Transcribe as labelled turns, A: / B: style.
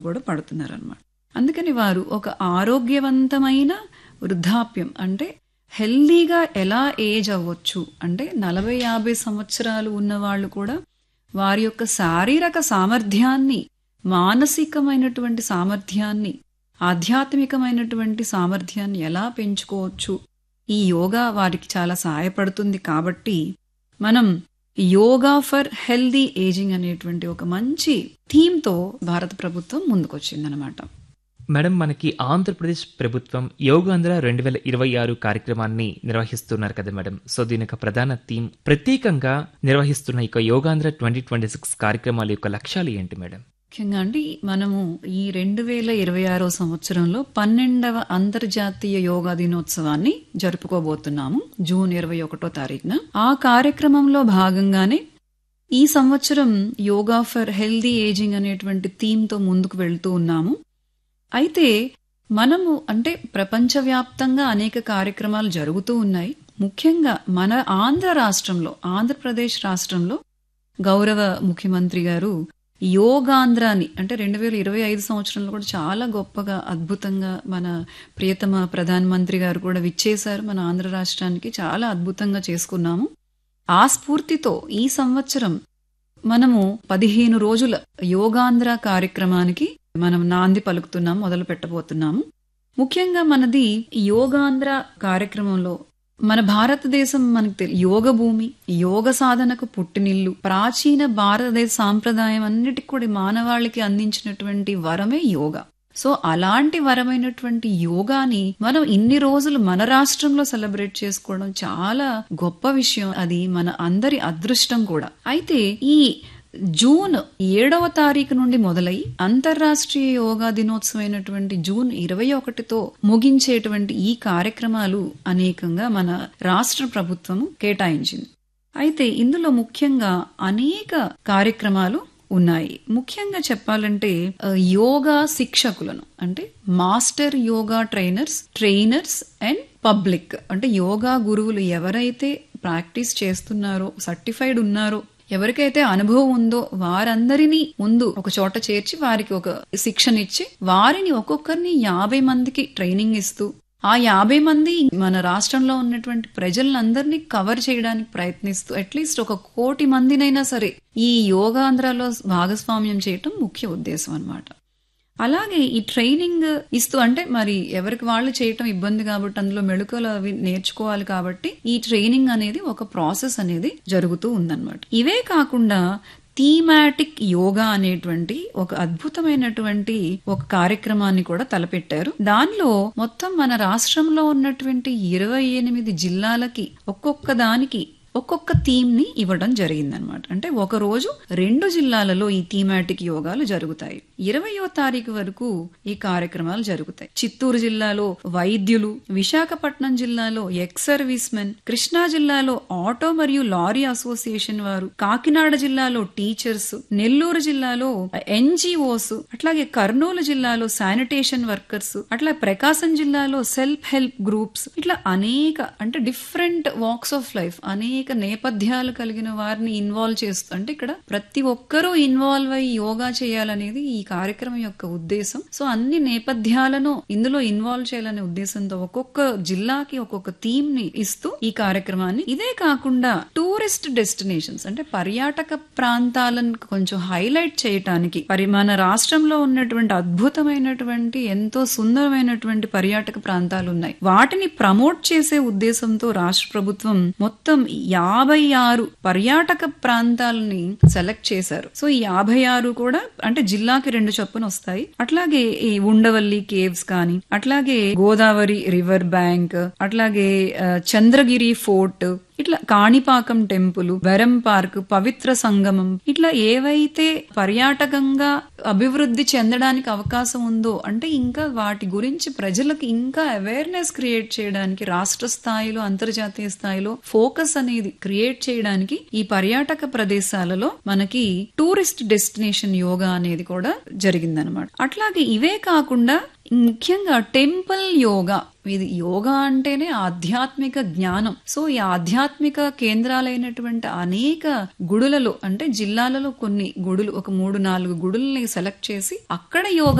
A: కూడా పడుతున్నారు అనమాట అందుకని వారు ఒక ఆరోగ్యవంతమైన వృద్ధాప్యం అంటే హెల్దీగా ఎలా ఏజ్ అవ్వచ్చు అంటే నలభై యాభై సంవత్సరాలు ఉన్న వాళ్ళు కూడా వారి యొక్క శారీరక సామర్థ్యాన్ని మానసికమైనటువంటి సామర్థ్యాన్ని ఆధ్యాత్మికమైనటువంటి సామర్థ్యాన్ని ఎలా పెంచుకోవచ్చు ఈ యోగా వారికి చాలా సహాయపడుతుంది కాబట్టి మనం యోగా ఫర్ హెల్దీ ఏజింగ్ అనేటువంటి ఒక మంచి థీమ్తో భారత ప్రభుత్వం ముందుకొచ్చిందనమాట
B: మేడం మనకి ఆంధ్రప్రదేశ్ ప్రభుత్వం యోగాంధ్ర రెండు వేల ఇరవై ఆరు కార్యక్రమాన్ని నిర్వహిస్తున్నారు కదా మేడం సో దీని యొక్క ప్రధాన థీమ్ ప్రత్యేకంగా నిర్వహిస్తున్న ఇక యోగాంధ్ర ట్వంటీ ట్వంటీ సిక్స్ కార్యక్రమాల యొక్క లక్ష్యాలు ఏంటి మేడం
A: ముఖ్యంగా అండి మనము ఈ రెండు వేల ఇరవై ఆరో సంవత్సరంలో పన్నెండవ అంతర్జాతీయ యోగా దినోత్సవాన్ని జరుపుకోబోతున్నాము జూన్ ఇరవై ఒకటో తారీఖున ఆ కార్యక్రమంలో భాగంగానే ఈ సంవత్సరం యోగా ఫర్ హెల్దీ ఏజింగ్ అనేటువంటి థీమ్తో ముందుకు వెళ్తూ ఉన్నాము అయితే మనము అంటే ప్రపంచవ్యాప్తంగా అనేక కార్యక్రమాలు జరుగుతూ ఉన్నాయి ముఖ్యంగా మన ఆంధ్ర రాష్ట్రంలో ఆంధ్రప్రదేశ్ రాష్ట్రంలో గౌరవ ముఖ్యమంత్రి గారు యోగాంధ్రాని అంటే రెండు వేల ఇరవై ఐదు సంవత్సరంలో కూడా చాలా గొప్పగా అద్భుతంగా మన ప్రియతమ ప్రధానమంత్రి గారు కూడా విచ్చేశారు మన ఆంధ్ర రాష్ట్రానికి చాలా అద్భుతంగా చేసుకున్నాము ఆ స్ఫూర్తితో ఈ సంవత్సరం మనము పదిహేను రోజుల యోగాంధ్ర కార్యక్రమానికి మనం నాంది పలుకుతున్నాం మొదలు పెట్టబోతున్నాము ముఖ్యంగా మనది యోగాంధ్ర కార్యక్రమంలో మన భారతదేశం మనకు తెలి యోగ భూమి యోగ సాధనకు పుట్టినిల్లు ప్రాచీన భారతదేశ సాంప్రదాయం అన్నిటికి కూడా మానవాళికి అందించినటువంటి వరమే యోగా సో అలాంటి వరమైనటువంటి యోగాని మనం ఇన్ని రోజులు మన రాష్ట్రంలో సెలబ్రేట్ చేసుకోవడం చాలా గొప్ప విషయం అది మన అందరి అదృష్టం కూడా అయితే ఈ జూన్ ఏడవ తారీఖు నుండి మొదలై అంతర్రాష్ట్రీయ యోగా దినోత్సవమైనటువంటి జూన్ ఇరవై ఒకటితో ముగించేటువంటి ఈ కార్యక్రమాలు అనేకంగా మన రాష్ట్ర ప్రభుత్వము కేటాయించింది అయితే ఇందులో ముఖ్యంగా అనేక కార్యక్రమాలు ఉన్నాయి ముఖ్యంగా చెప్పాలంటే యోగా శిక్షకులను అంటే master yoga trainers trainers and public అంటే యోగా గురువులు ఎవరైతే ప్రాక్టీస్ చేస్తున్నారో సర్టిఫైడ్ ఉన్నారో ఎవరికైతే అనుభవం ఉందో వారందరినీ ముందు ఒక చోట చేర్చి వారికి ఒక శిక్షణ ఇచ్చి వారిని ఒక్కొక్కరిని యాభై మందికి ట్రైనింగ్ ఇస్తూ ఆ యాభై మంది మన రాష్ట్రంలో ఉన్నటువంటి ప్రజలందరినీ కవర్ చేయడానికి ప్రయత్నిస్తూ అట్లీస్ట్ ఒక కోటి మందినైనా సరే ఈ యోగాంధ్రలో భాగస్వామ్యం చేయటం ముఖ్య ఉద్దేశం అనమాట అలాగే ఈ ట్రైనింగ్ ఇస్తూ అంటే మరి ఎవరికి వాళ్ళు చేయటం ఇబ్బంది కాబట్టి అందులో మెళుకలు అవి నేర్చుకోవాలి కాబట్టి ఈ ట్రైనింగ్ అనేది ఒక ప్రాసెస్ అనేది జరుగుతూ ఉందన్నమాట ఇవే కాకుండా థీమాటిక్ యోగా అనేటువంటి ఒక అద్భుతమైనటువంటి ఒక కార్యక్రమాన్ని కూడా తలపెట్టారు దానిలో మొత్తం మన రాష్ట్రంలో ఉన్నటువంటి ఇరవై ఎనిమిది జిల్లాలకి ఒక్కొక్క దానికి ఒక్కొక్క థీమ్ ని ఇవ్వడం జరిగిందనమాట అంటే ఒక రోజు రెండు జిల్లాలలో ఈ థీమాటిక్ యోగాలు జరుగుతాయి ఇరవయో తారీఖు వరకు ఈ కార్యక్రమాలు జరుగుతాయి చిత్తూరు జిల్లాలో వైద్యులు విశాఖపట్నం జిల్లాలో ఎక్స్ సర్వీస్ మెన్ కృష్ణా జిల్లాలో ఆటో మరియు లారీ అసోసియేషన్ వారు కాకినాడ జిల్లాలో టీచర్స్ నెల్లూరు జిల్లాలో ఎన్జిఓస్ అట్లాగే కర్నూలు జిల్లాలో శానిటేషన్ వర్కర్స్ అట్లా ప్రకాశం జిల్లాలో సెల్ఫ్ హెల్ప్ గ్రూప్స్ ఇట్లా అనేక అంటే డిఫరెంట్ వాక్స్ ఆఫ్ లైఫ్ అనేక నేపథ్యాలు కలిగిన వారిని ఇన్వాల్వ్ చేస్తూ అంటే ఇక్కడ ప్రతి ఒక్కరూ ఇన్వాల్వ్ అయ్యి యోగా చేయాలనేది ఈ కార్యక్రమం యొక్క ఉద్దేశం సో అన్ని నేపథ్యాలను ఇందులో ఇన్వాల్వ్ చేయాలనే ఉద్దేశంతో ఒక్కొక్క జిల్లాకి ఒక్కొక్క థీమ్ ని ఇస్తూ ఈ కార్యక్రమాన్ని ఇదే కాకుండా టూరిస్ట్ డెస్టినేషన్స్ అంటే పర్యాటక ప్రాంతాలను కొంచెం హైలైట్ చేయటానికి మరి మన రాష్ట్రంలో ఉన్నటువంటి అద్భుతమైనటువంటి ఎంతో సుందరమైనటువంటి పర్యాటక ప్రాంతాలు ఉన్నాయి వాటిని ప్రమోట్ చేసే ఉద్దేశంతో రాష్ట్ర ప్రభుత్వం మొత్తం యాభై ఆరు పర్యాటక ప్రాంతాలని సెలెక్ట్ చేశారు సో ఈ యాభై ఆరు కూడా అంటే జిల్లాకి రెండు చొప్పున వస్తాయి అట్లాగే ఈ ఉండవల్లి కేవ్స్ కానీ అట్లాగే గోదావరి రివర్ బ్యాంక్ అట్లాగే చంద్రగిరి ఫోర్ట్ ఇట్లా కాణిపాకం టెంపుల్ బెరం పార్క్ పవిత్ర సంగమం ఇట్లా ఏవైతే పర్యాటకంగా అభివృద్ధి చెందడానికి అవకాశం ఉందో అంటే ఇంకా వాటి గురించి ప్రజలకు ఇంకా అవేర్నెస్ క్రియేట్ చేయడానికి రాష్ట్ర స్థాయిలో అంతర్జాతీయ స్థాయిలో ఫోకస్ అనేది క్రియేట్ చేయడానికి ఈ పర్యాటక ప్రదేశాలలో మనకి టూరిస్ట్ డెస్టినేషన్ యోగా అనేది కూడా జరిగిందనమాట అట్లాగే ఇవే కాకుండా ముఖ్యంగా టెంపుల్ యోగా ఇది యోగా అంటేనే ఆధ్యాత్మిక జ్ఞానం సో ఈ ఆధ్యాత్మిక కేంద్రాలైనటువంటి అనేక గుడులలో అంటే జిల్లాలలో కొన్ని గుడులు ఒక మూడు నాలుగు గుడుల్ని సెలెక్ట్ చేసి అక్కడ యోగా